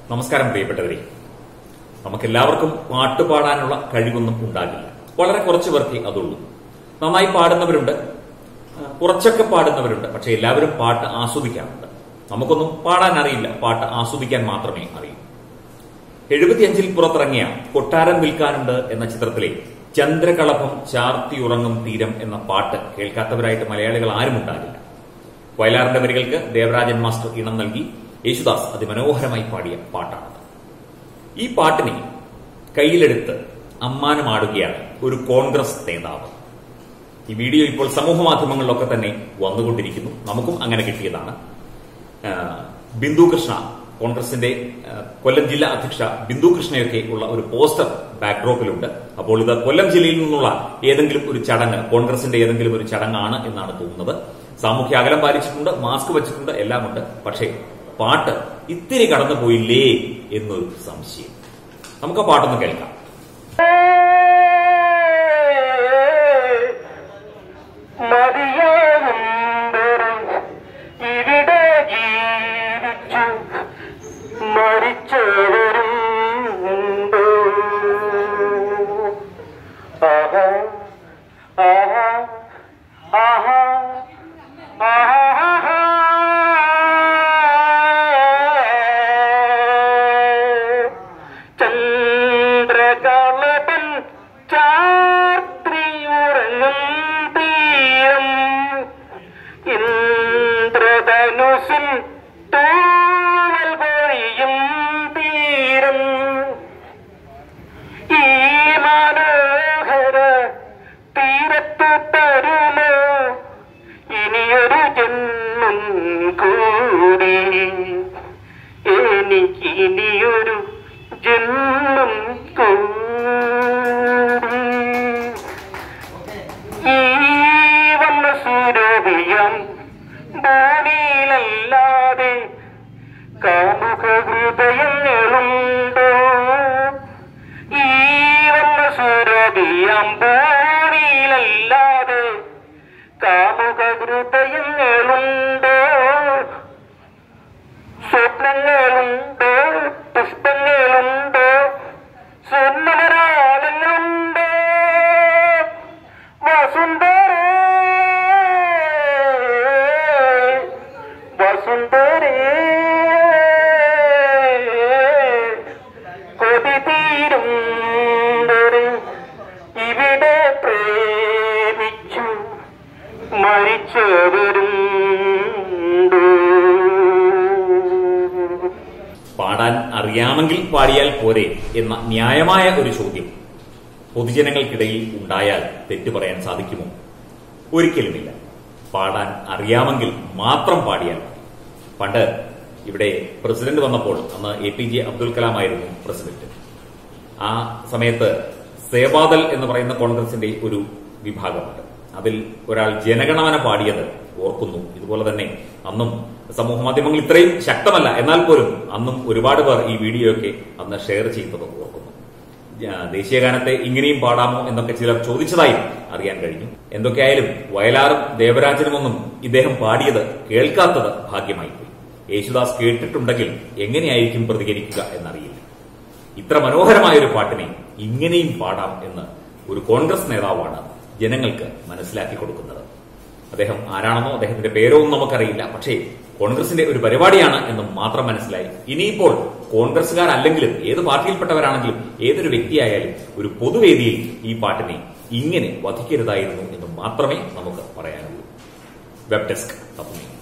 നമസ്കാരം പ്രിയപ്പെട്ടവരെ നമുക്കെല്ലാവർക്കും പാട്ട് പാടാനുള്ള കഴിവൊന്നും ഉണ്ടാകില്ല വളരെ കുറച്ച് പേർക്ക് അതുള്ളൂ നന്നായി പാടുന്നവരുണ്ട് ആ, കുറച്ചൊക്കെ പാടുന്നവരുണ്ട് പക്ഷെ എല്ലാവരും പാട്ട് ആസ്വദിക്കാറുണ്ട് നമുക്കൊന്നും പാടാൻ അറിയില്ല പാട്ട് ആസ്വദിക്കാൻ മാത്രമേ അറിയൂ എഴുപത്തിയഞ്ചിൽ പുറത്തിറങ്ങിയ കൊട്ടാരം വിൽക്കാനുണ്ട് എന്ന ചിത്രത്തിലെ ചന്ദ്രകളഭം ചാർത്തിയുറങ്ങും തീരം എന്ന പാട്ട് കേൾക്കാത്തവരായിട്ട് മലയാളികൾ ആരും ഉണ്ടാകില്ല വയലാറിന്റെ വരികൾക്ക് ദേവരാജൻ മാസ്റ്റർ ഇണം നൽകി യേശുദാസ് അതിമനോഹരമായി പാടിയ പാട്ടാണത് ഈ പാട്ടിനെ കയ്യിലെടുത്ത് അമ്മാനമാടുകയാണ് ഒരു കോൺഗ്രസ് നേതാവ് ഈ വീഡിയോ ഇപ്പോൾ സമൂഹ മാധ്യമങ്ങളിലൊക്കെ തന്നെ വന്നുകൊണ്ടിരിക്കുന്നു നമുക്കും അങ്ങനെ കിട്ടിയതാണ് ആ, ബിന്ദു കൃഷ്ണ കോൺഗ്രസിന്റെ ആ, കൊല്ലം ജില്ലാ അധ്യക്ഷ ബിന്ദു കൃഷ്ണയൊക്കെ ഉള്ള ഒരു പോസ്റ്റർ ബാക്ക്ഡ്രോപ്പിലുണ്ട് അപ്പോൾ ഇത് കൊല്ലം ജില്ലയിൽ നിന്നുള്ള ഏതെങ്കിലും ഒരു ചടങ്ങ് കോൺഗ്രസിന്റെ ഏതെങ്കിലും ഒരു ചടങ്ങാണ് എന്നാണ് തോന്നുന്നത് സാമൂഹ്യ അകലം പാലിച്ചിട്ടുണ്ട് മാസ്ക് വെച്ചിട്ടുണ്ട് എല്ലാമുണ്ട് പക്ഷേ പാട്ട് ഇത്തിരി കടന്നു പോയില്ലേ എന്നൊരു സംശയം നമുക്ക് ആ പാട്ടൊന്ന് കേൾക്കാം ഇവിടെ ജീവിച്ചു മരിച്ചവരും ഉണ്ട് ആഹാ ആഹാ ആഹാ ആഹാ ചന്ദ്രകളപൻ ചാത്രിയുറങ്ങും തീരം ഇന്ദ്രധനുസിൻ തൂവൽ പൊഴിയും തീരം ഈ മനോഹര തീരത്ത് തരുമോ ഇനിയൊരു ജന്മം കൂടി എനിക്കിനിയൊരു ജന്മം കൂടി ഈ വന്ന സൂര്യതയം ഭൂമിയിലല്ലാതെ കാമുക ഹൃദയങ്ങളുണ്ടോ ഈ വന്ന സൂര്യതയം ഭൂമിയിലല്ലാതെ കാമുക ഹൃദയങ്ങളുണ്ടോ സ്വപ്നങ്ങളുണ്ട് പുഷ്പങ്ങളുണ്ട് സ്വർണ്ണമരാളങ്ങളുണ്ട് വസുന്ധരേ വസുന്ധരേ കൊതി തീരും വരെ ഇവിടെ പ്രേമിച്ചു മരിച്ചവരുണ്ട് പാടാൻ അറിയാമെങ്കിൽ പാടിയാൽ പോരെ എന്ന ന്യായമായ ഒരു ചോദ്യം പൊതുജനങ്ങൾക്കിടയിൽ ഉണ്ടായാൽ തെറ്റു പറയാൻ സാധിക്കുമോ ഒരിക്കലുമില്ല പാടാൻ അറിയാമെങ്കിൽ മാത്രം പാടിയാൽ മതി പണ്ട് ഇവിടെ പ്രസിഡന്റ് വന്നപ്പോൾ അന്ന് A P J Abdul Kalam ആയിരുന്നു പ്രസിഡന്റ് ആ സമയത്ത് സേവാദൽ എന്ന് പറയുന്ന കോൺഗ്രസിന്റെ ഒരു വിഭാഗമുണ്ട് അതിൽ ഒരാൾ ജനഗണമന പാടിയത് ഓർക്കുന്നു ഇതുപോലെ തന്നെ അന്നും സമൂഹ മാധ്യമങ്ങൾ ഇത്രയും ശക്തമല്ല എന്നാൽ പോലും അന്നും ഒരുപാട് പേർ ഈ വീഡിയോ ഒക്കെ അന്ന് ഷെയർ ചെയ്യുന്നത് ഓർക്കുന്നു ആ, ദേശീയഗാനത്തെ ഇങ്ങനെയും പാടാമോ എന്നൊക്കെ ചിലർ ചോദിച്ചതായും അറിയാൻ കഴിഞ്ഞു എന്തൊക്കെയായാലും വയലാറും ദേവരാജനുമൊന്നും ഇദ്ദേഹം പാടിയത് കേൾക്കാത്തത് ഭാഗ്യമായി പോയി യേശുദാസ് കേട്ടിട്ടുണ്ടെങ്കിൽ എങ്ങനെയായിരിക്കും പ്രതികരിക്കുക എന്നറിയില്ല ഇത്ര മനോഹരമായ ഒരു പാട്ടിനെ ഇങ്ങനെയും പാടാം എന്ന് ഒരു കോൺഗ്രസ് നേതാവാണ് ജനങ്ങൾക്ക് മനസ്സിലാക്കി കൊടുക്കുന്നത് അദ്ദേഹം ആരാണെന്നോ അദ്ദേഹത്തിന്റെ പേരോ ഒന്നും നമുക്കറിയില്ല പക്ഷേ കോൺഗ്രസിന്റെ ഒരു പരിപാടിയാണ് എന്ന് മാത്രം മനസ്സിലായി ഇനിയിപ്പോൾ കോൺഗ്രസുകാരല്ലെങ്കിലും ഏത് പാർട്ടിയിൽപ്പെട്ടവരാണെങ്കിലും ഏതൊരു വ്യക്തിയായാലും ഒരു പൊതുവേദിയിൽ ഈ പാട്ടിനെ ഇങ്ങനെ വധിക്കരുതായിരുന്നു എന്ന് മാത്രമേ നമുക്ക് പറയാനുള്ളൂ വെബ് ഡെസ്ക് തപ്പുമേ